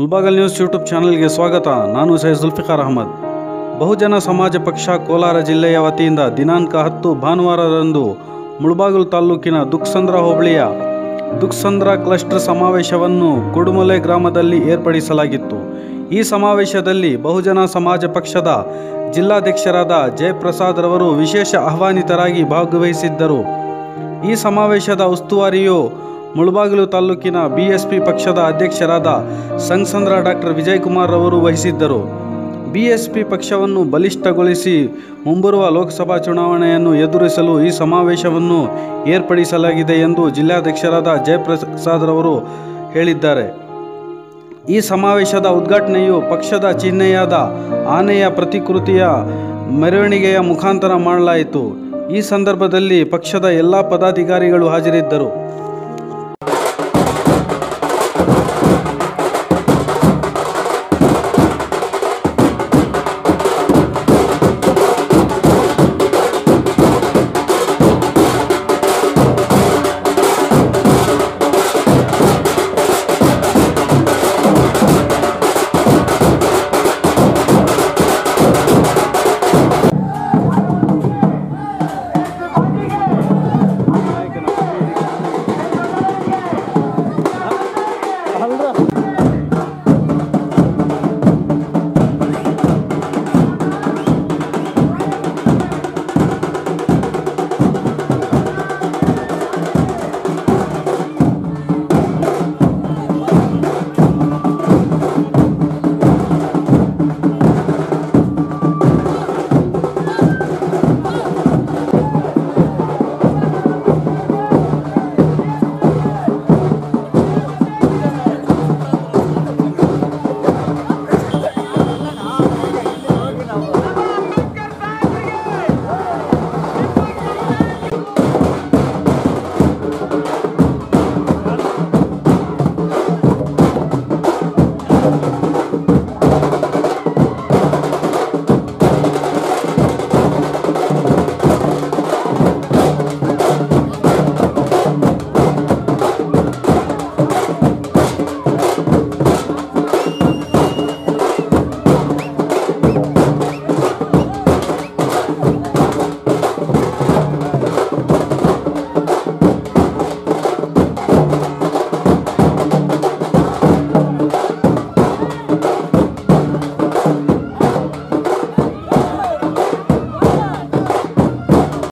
Mulbagal news YouTube ಚಾನಲ್ಗೆ ಸ್ವಾಗತ ನಾನು ಸೈಯದ್ ಜುಲ್ಫಿಕಾರ್ ಅಹಮದ್ ಬಹುಜನ ಸಮಾಜ ಪಕ್ಷ ಕೋಲಾರ ಜಿಲ್ಲೆಯ ವತಿಯಿಂದ ದಿನಾಂಕ ಹತ್ತು ಭಾನುವಾರದಂದು ಮುಳಬಾಗಿಲು ತಾಲೂಕಿನ ದುಕ್ಸಂದ್ರ ಹೋಬಳಿಯ ದುಕ್ಸಂದ್ರ ಕ್ಲಸ್ಟರ್ ಸಮಾವೇಶವನ್ನು ಕುಡುಮಲೆ ಗ್ರಾಮದಲ್ಲಿ ಏರ್ಪಡಿಸಲಾಗಿತ್ತು ಈ ಸಮಾವೇಶದಲ್ಲಿ ಬಹುಜನ ಸಮಾಜ ಪಕ್ಷದ ಜಿಲ್ಲಾಧ್ಯಕ್ಷರಾದ ಜಯಪ್ರಸಾದ್ ರವರು ವಿಶೇಷ ಆಹ್ವಾನಿತರಾಗಿ ಭಾಗವಹಿಸಿದ್ದರು ಈ ಸಮಾವೇಶದ ಉಸ್ತುವಾರಿಯು ಮುಳಬಾಗಿಲು ತಾಲೂಕಿನ ಬಿಎಸ್ಪಿ ಪಕ್ಷದ ಅಧ್ಯಕ್ಷರಾದ ಸಂಸಂದ್ರ ಡಾಕ್ಟರ್ ವಿಜಯಕುಮಾರ್ ರವರು ವಹಿಸಿದ್ದರು ಬಿಎಸ್ಪಿ ಪಕ್ಷವನ್ನು ಬಲಿಷ್ಠಗೊಳಿಸಿ ಮುಂಬರುವ ಲೋಕಸಭಾ ಚುನಾವಣೆಯನ್ನು ಎದುರಿಸಲು ಈ ಸಮಾವೇಶವನ್ನು ಏರ್ಪಡಿಸಲಾಗಿದೆ ಎಂದು ಜಿಲ್ಲಾಧ್ಯಕ್ಷರಾದ ಜಯಪ್ರಸಾದ್ ರವರು ಹೇಳಿದ್ದಾರೆ ಈ ಸಮಾವೇಶದ ಉದ್ಘಾಟನೆಯು ಪಕ್ಷದ ಚಿಹ್ನೆಯಾದ ಆನೆಯ ಪ್ರತಿಕೃತಿಯ ಮೆರವಣಿಗೆಯ ಮುಖಾಂತರ ಮಾಡಲಾಯಿತು ಈ ಸಂದರ್ಭದಲ್ಲಿ ಪಕ್ಷದ ಎಲ್ಲ ಪದಾಧಿಕಾರಿಗಳು ಹಾಜರಿದ್ದರು